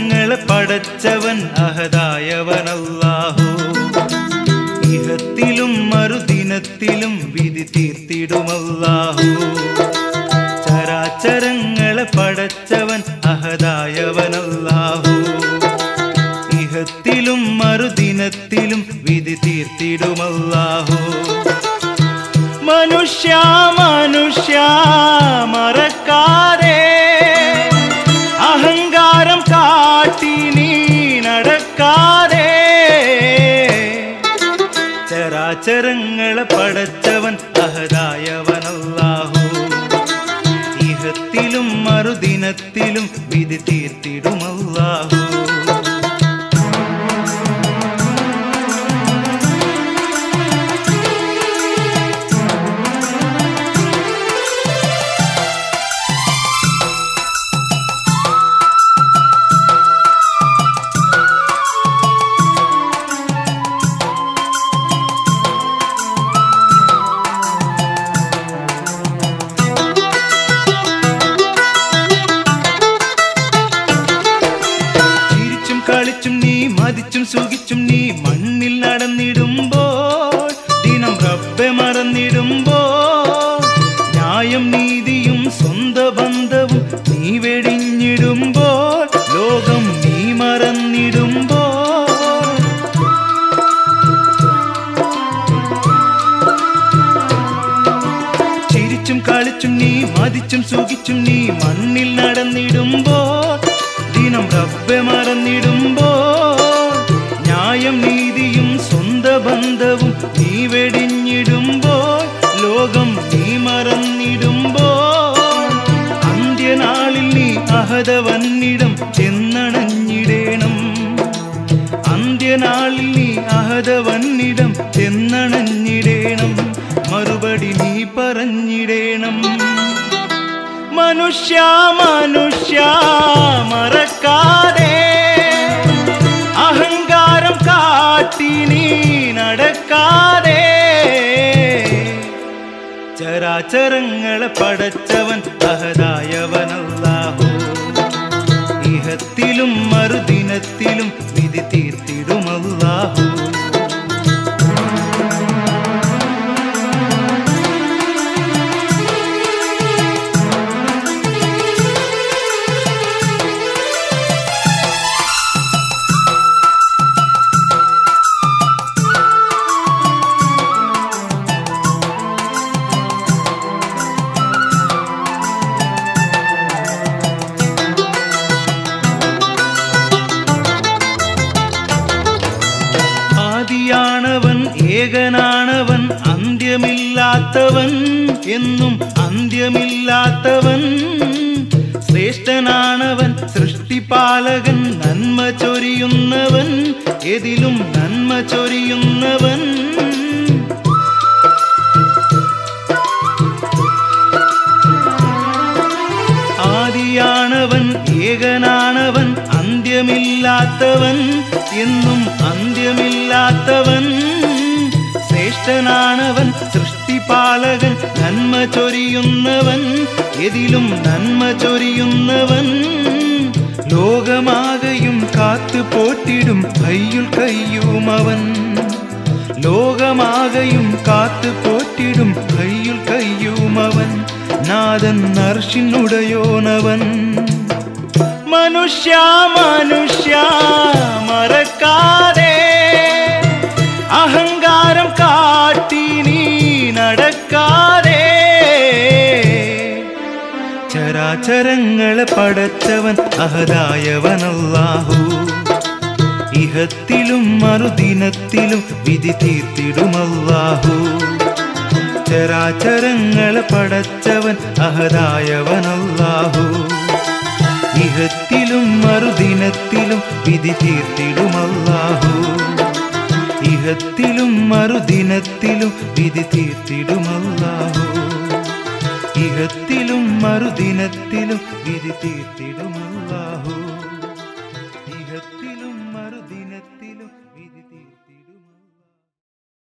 ചരാചരങ്ങളെ പടച്ചവൻ അഹദായവനല്ലാഹു ഇഹത്തിലും മറുദിനത്തിലും വിധി തീർത്തിടുമല്ലാഹു ചരാചരങ്ങളെ പടച്ചവൻ അഹദായവനല്ലാഹു ഇഹത്തിലും മറുദിനത്തിലും വിധി തീർത്തിടുമല്ലാഹു മനുഷ്യ മനുഷ്യ മറക്കാതെ അഹങ്കാരം കാട്ടി നീ നടക്കാതെ ചരാചരങ്ങളെ പടച്ചവൻ അഹദായവനല്ലാഹു ഇഹത്തിലും മറുദിനത്തിലും വിധി തീർത്തിടുമല്ലാഹു ചിരിച്ചും കളിച്ചും നീ മതിച്ചും സുഖിച്ചും നീ മണ്ണിൽ നടന്നിടുമ്പോൾ ദിനം റബ്ബെ മറന്നിടുമ്പോൾ ന്യായം നീതിയും സ്വന്ത ബന്ധവും നീ വെടിഞ്ഞിടുമ്പോൾ ലോകം നീ മറന്നിടുമ്പോൾ ചിരിച്ചും കളിച്ചും നീ മതിച്ചും സുഖിച്ചും നീ മണ്ണിൽ നടന്നിടുമ്പോൾ ദിനം റബ്ബെ മറന്നിടുമ്പോൾ ന്യായം നീതിയും സ്വന്ത ബന്ധവും നീ വെടിഞ്ഞിടുമ്പോൾ ലോകം നീ മറന്നിടുമ്പോൾ അന്ത്യനാളിൽ നീ അഹതവന്നിടം ചെന്നണഞ്ഞിടേണം അന്ത്യനാളിൽ നീ അഹതവന്നിടം ചെന്നണഞ്ഞിടേണം മറുപടി നീ പറഞ്ഞിടേണം മനുഷ്യ മനുഷ്യ മറക്കാതെ അഹങ്കാരം കാട്ടി നീ നടക്കാതെ ചരാചരങ്ങളെ പടച്ചവൻ അഹദായവനല്ലാഹു ഇഹത്തിലും മറുദിനത്തിലും വിധി തീർത്തിടുമല്ലാഹു ആദിയാണവൻ ഏകനാണവൻ അന്ത്യമില്ലാത്തവൻ എന്നും അന്ത്യമില്ലാത്തവൻ ശ്രേഷ്ഠനാണവൻ സൃഷ്ടിപാലകൻ നന്മ ചൊരിയുന്നവൻ എതിലും നന്മ ചൊരിയുന്നവൻ ആദിയാണവൻ ഏകനാണവൻ അന്ത്യമില്ലാത്തവൻ എന്നും അന്ത്യമില്ലാത്തവൻ ശ്രേഷ്ഠനാണവൻ സൃഷ്ടിപാലകൻ നന്മ ചൊരിയുന്നവൻ എതിലും നന്മ ചൊരിയുന്നവൻ ലോകമാകയും കാത്തു പോറ്റിടും കയ്യുൾ കയ്യുമവൻ ലോകമാകയും കാത്തു പോറ്റിടും കയ്യുൾ കയ്യുമവൻ നാഥൻ നർഷിനുടയോനവൻ മനുഷ്യ മനുഷ്യ മറക്കാതെ അഹങ്കാരം കാട്ടി നീ നടക്കാതെ ചരാചരങ്ങളെ പടച്ചവൻ അഹദായവനല്ലാഹു ഇഹത്തിലും മറുദിനത്തിലും വിധി തീർത്തിടുമല്ലാഹു ചരാചരങ്ങളെ പടച്ചവൻ അഹദായവനല്ലാഹു ഇഹത്തിലും മറുദിനത്തിലും വിധി തീർത്തിടുമല്ലാഹു ഇഹത്തിലും മറുദിനത്തിലും വിധി തീർത്തിടുമല്ലാഹു ഇഹത്തിലും മറുദിനത്തിലും വിധി തീർത്തിടുമല്ലാഹു ഇഹത്തിലും മറുദിനത്തിലും വിധി തീർത്തിടുമല്ലാഹു